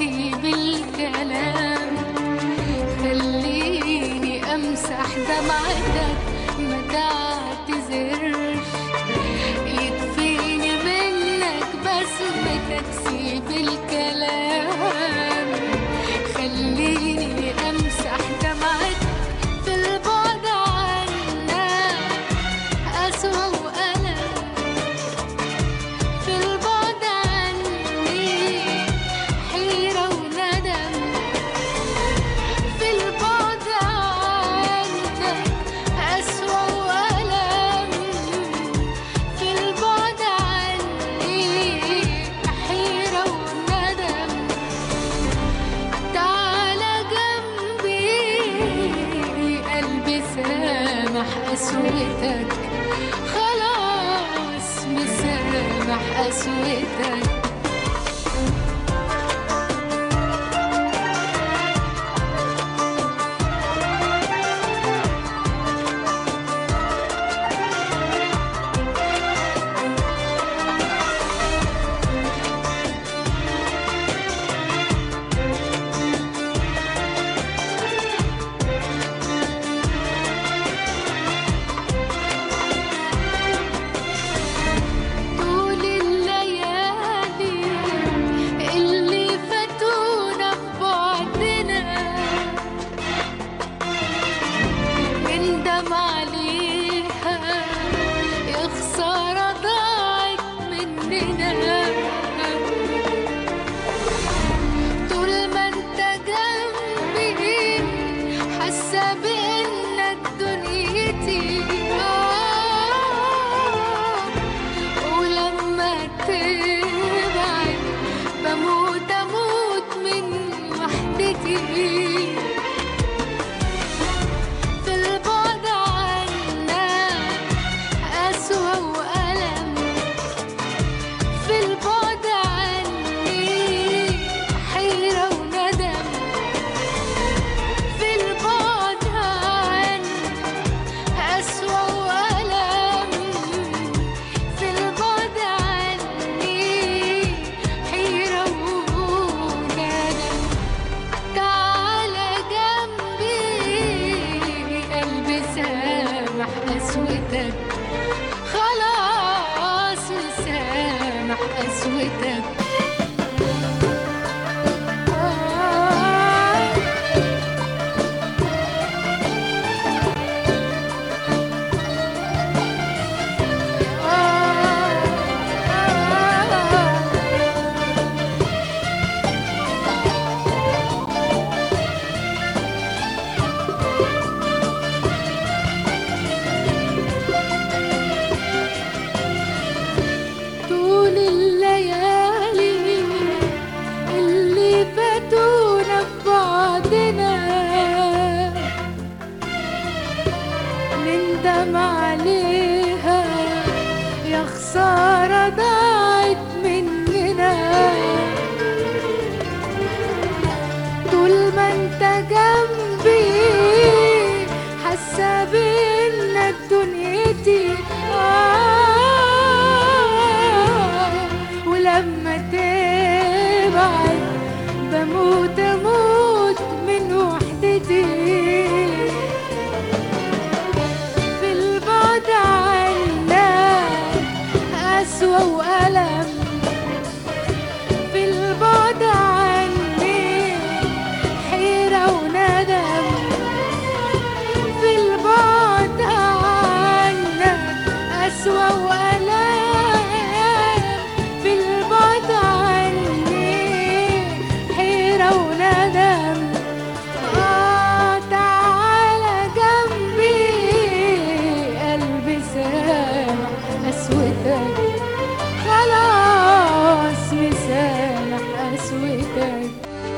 تكسيب الكلام خليني امسح دمعتك ما تعتذرش يكفيني منك بس بتكسيب الكلام خليني امسح دمعتك في البعد عنك اسوأ وألم في البعد عني حيرة وندم في البعد عنك أسوأ وألم في البعد عني حيرة وندم تعالى جنبي قلبي سامح قسوتك خلاص مسامح قسوتك طول الليالي اللي فاتونا في بعدنا نندم عليها يا خسارة ضاعت مننا طول ما انت جنبي حاسة بانك دنيتي آه ولما تبعد بموت اموت من وحدتي في البعد عنك أسوأ وألم في البعد عني حيرة وندم في البعد عنك أسوأ وألم في البعد عني حيرة وندم تعالى جنبي قلبي سامح قسوتك خلاص مسامح قسوتك آه طول الليالي اللي فاتونا في بعضنا نندم عليها يا خسارة ضاعت مننا طول ما انت جنبي حاسة بانك دنيتي آه ولما تبعد بموت اموت من وحدتي في البعد عنك أسوأ وألم في البعد عني حيرة وندم في البعد عنك أسوأ وألم في البعد عني حيرة وندم آه تعالى جنبي قلبي سامح قسوتك خلاص مسامح قسوتك